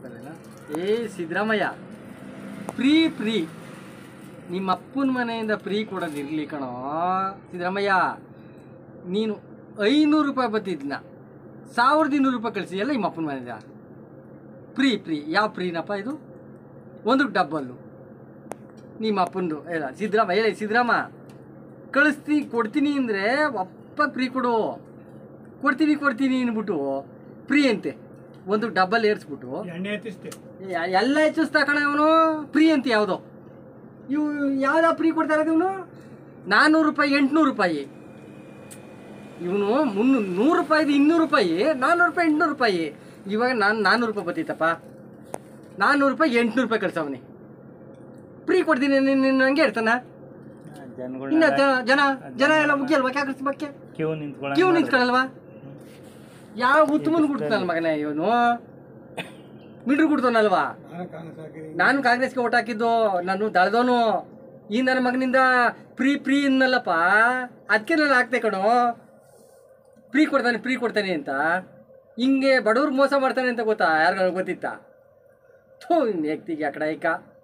ಮಾತಾಡಲ್ಲ ಏ Siddaramaiah free free ನಿಮ್ಮ ಅಪ್ಪನ ಮನೆಯಿಂದ ಫ್ರೀ ಕೊಡೋದಿರಲಿ ಕಣೋ ಸಿದ್ದರಾಮಯ್ಯ ನೀನು ಐನೂರು ರೂಪಾಯಿ ಬತ್ತಿದ್ನ ಸಾವಿರದ ಇನ್ನೂರು ರೂಪಾಯಿ ಕಳಿಸಿ ಎಲ್ಲ ನಿಮ್ಮ ಅಪ್ಪನ ಮನೆಯಿಂದ ಫ್ರೀ ಫ್ರೀ ಯಾವ ಫ್ರೀನಪ್ಪ ಇದು ಒಂದು ಡಬ್ಬಲ್ಲು ನಿಮ್ಮ ಅಪ್ಪಂದು ಇಲ್ಲ ಸಿದ್ದರಾಮ ಹೇಳಿ ಸಿದ್ದರಾಮ ಕಳಿಸ್ತೀನಿ ಕೊಡ್ತೀನಿ ಅಂದರೆ ಒಪ್ಪ ಫ್ರೀ ಕೊಡು ಕೊಡ್ತೀನಿ ಕೊಡ್ತೀನಿ ಅಂದ್ಬಿಟ್ಟು ಫ್ರೀ ಅಂತೆ ಒಂದು ಡಬ್ಬಲ್ ಏರಿಸ್ಬಿಟ್ಟು ಎಣ್ಣೆ ಎತ್ತಿಸ್ತೆ ಎ- ಎಲ್ಲ ಹೆಚ್ಚಿಸ್ತಾ ಕಣ ಇವನು ಫ್ರೀ ಅಂತ ಯಾವುದೋ ಇವು ಯಾವ್ದು ಫ್ರೀ ಕೊಡ್ತಾ ಇರೋದು ಇವನು ನಾನ್ನೂರು ರೂಪಾಯಿ ಎಂಟುನೂರು ರೂಪಾಯಿ ಇವನು ಮುನ್ನೂರು ನೂರು ರೂಪಾಯಿದು ಇನ್ನೂರು ರೂಪಾಯಿ ನಾನ್ನೂರು ರೂಪಾಯಿ ಎಂಟುನೂರು ರೂಪಾಯಿ ಇವಾಗ ನಾನು ನಾನ್ನೂರು ರೂಪಾಯಿ ಬತ್ತಿತ್ತಪ್ಪ ನಾನ್ನೂರು ರೂಪಾಯಿ ಎಂಟುನೂರು ರೂಪಾಯಿ ಕಳ್ಸವನಿ ಫ್ರೀ ಕೊಡ್ತೀನಿ ನಿನ್ನ ಹಂಗೆ ಇರ್ತಾನ ಇನ್ನ ಜನಗಳನ್ನ ಜನ ಜನ ಜನ ಎಲ್ಲ ಮುಗಿಯಲ್ವಾ ಕ್ಯಾಕರ್ಸ್ ಬಗ್ಗೆ ಕ್ಯೂ ನಿಂತ್ಕೊಳ್ಳ ಕ್ಯೂ ನಿಂತ್ಕೊಳ್ಳಲ್ವಾ ಯಾವ ಉತ್ತಮನ್ ಕೊಡ್ತಾನಲ್ಲ ಮಗನೇ ಇವನು ಮಿಡ್ರು ಕೊಡ್ತಾನಲ್ವಾ ನಾನು ಕಾಂಗ್ರೆಸ್ ಹಾಕಿದ್ದೀನಿ ನಾನು ಕಾಂಗ್ರೆಸ್ಗೆ ಓಟ್ ಹಾಕಿದ್ದು ನಾನು ದಳದವನು ಈ ನನ್ನ ಮಗನಿಂದ ಫ್ರೀ ಫ್ರೀ ಇನ್ನಲ್ಲಪ್ಪ ಅದಕ್ಕೆ ನಾನು ಹಾಕ್ತೆ ಕಣೋ ಫ್ರೀ ಕೊಡ್ತಾನೆ ಫ್ರೀ ಕೊಡ್ತಾನೆ ಅಂತ ಹಿಂಗೆ ಬಡವ್ರಿಗೆ ಮೋಸ ಮಾಡ್ತಾನೆ ಅಂತ ಗೊತ್ತಾ ಯಾರಿಗಾರು ಗೊತ್ತಿತ್ತಾ ಥೂ ವ್ಯಕ್ತಿಗೆ ಆ ಕಡೆ ಈಕ